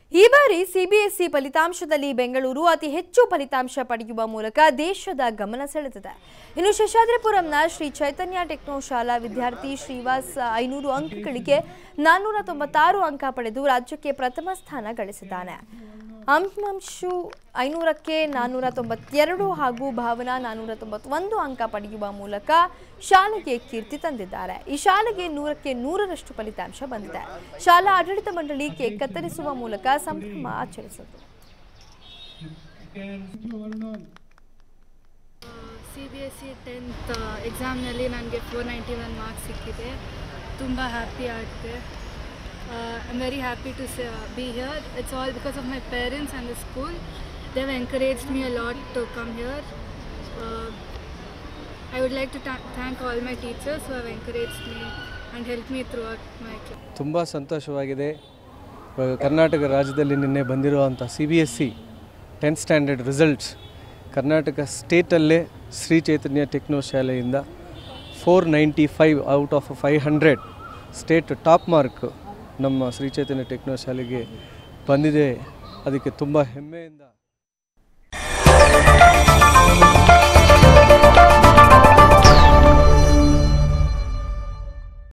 ಈ ಬಾರಿ ಸಿಬಿಎಸ್ಇ ಫಲಿತಾಂಶದಲ್ಲಿ ಬೆಂಗಳೂರು ಅತಿ ಹೆಚ್ಚು ಫಲಿತಾಂಶ ಪಡೆಯುವ ಮೂಲಕ ದೇಶದ ಗಮನ ಸೆಳೆದಿದೆ ಇನ್ನು ಶೇಷಾದ್ರಿಪುರಂನ ಶ್ರೀ ಚೈತನ್ಯ ಟೆಕ್ನೋ ಶಾಲಾ ವಿದ್ಯಾರ್ಥಿ ಶ್ರೀವಾಸ್ ಐನೂರು ಅಂಕಗಳಿಗೆ ನಾನ್ನೂರ ತೊಂಬತ್ತಾರು ಅಂಕ ಪಡೆದು ರಾಜ್ಯಕ್ಕೆ ಪ್ರಥಮ ಸ್ಥಾನ ಗಳಿಸಿದ್ದಾನೆ ಅಂಶು ಐನೂರಕ್ಕೆ ನಾನ್ನೂರ ತೊಂಬತ್ತೆರಡು ಹಾಗೂ ಭಾವನಾ ನಾನ್ನೂರ ತೊಂಬತ್ತೊಂದು ಅಂಕ ಪಡೆಯುವ ಮೂಲಕ ಶಾಲೆಗೆ ಕೀರ್ತಿ ತಂದಿದ್ದಾರೆ ಈ ಶಾಲೆಗೆ ನೂರಕ್ಕೆ ನೂರರಷ್ಟು ಫಲಿತಾಂಶ ಬಂದಿದೆ ಶಾಲಾ ಆಡಳಿತ ಮಂಡಳಿ ಕೇಕ್ ಕತ್ತರಿಸುವ ಮೂಲಕ ಸಂಭ್ರಮ ಆಚರಿಸಿತು C B S C tenth ಎಕ್ಸಾಮ್ನಲ್ಲಿ ನನಗೆ ಫೋರ್ ನೈಂಟಿ ಒನ್ ಮಾರ್ಕ್ಸ್ ಸಿಕ್ಕಿದೆ ತುಂಬ ಹ್ಯಾಪಿ ಆಗುತ್ತೆ I am very happy to be here it's all because of my parents and the school they have encouraged me a lot to come here I would like to thank all my teachers who have encouraged me and help me throughout my class ತುಂಬ ಸಂತೋಷವಾಗಿದೆ ಇವಾಗ ಕರ್ನಾಟಕ ರಾಜ್ಯದಲ್ಲಿ ನಿನ್ನೆ ಬಂದಿರುವಂಥ C B S C tenth standard results Karnataka ಸ್ಟೇಟಲ್ಲೇ Shri Chaitanya techno ಶಾಲೆಯಿಂದ four ninety five out of five hundred state top mark ನಮ್ಮ Shri Chaitanya techno ಶಾಲೆಗೆ ಬಂದಿದೆ ಅದಕ್ಕೆ ತುಂಬ ಹೆಮ್ಮೆಯಿಂದ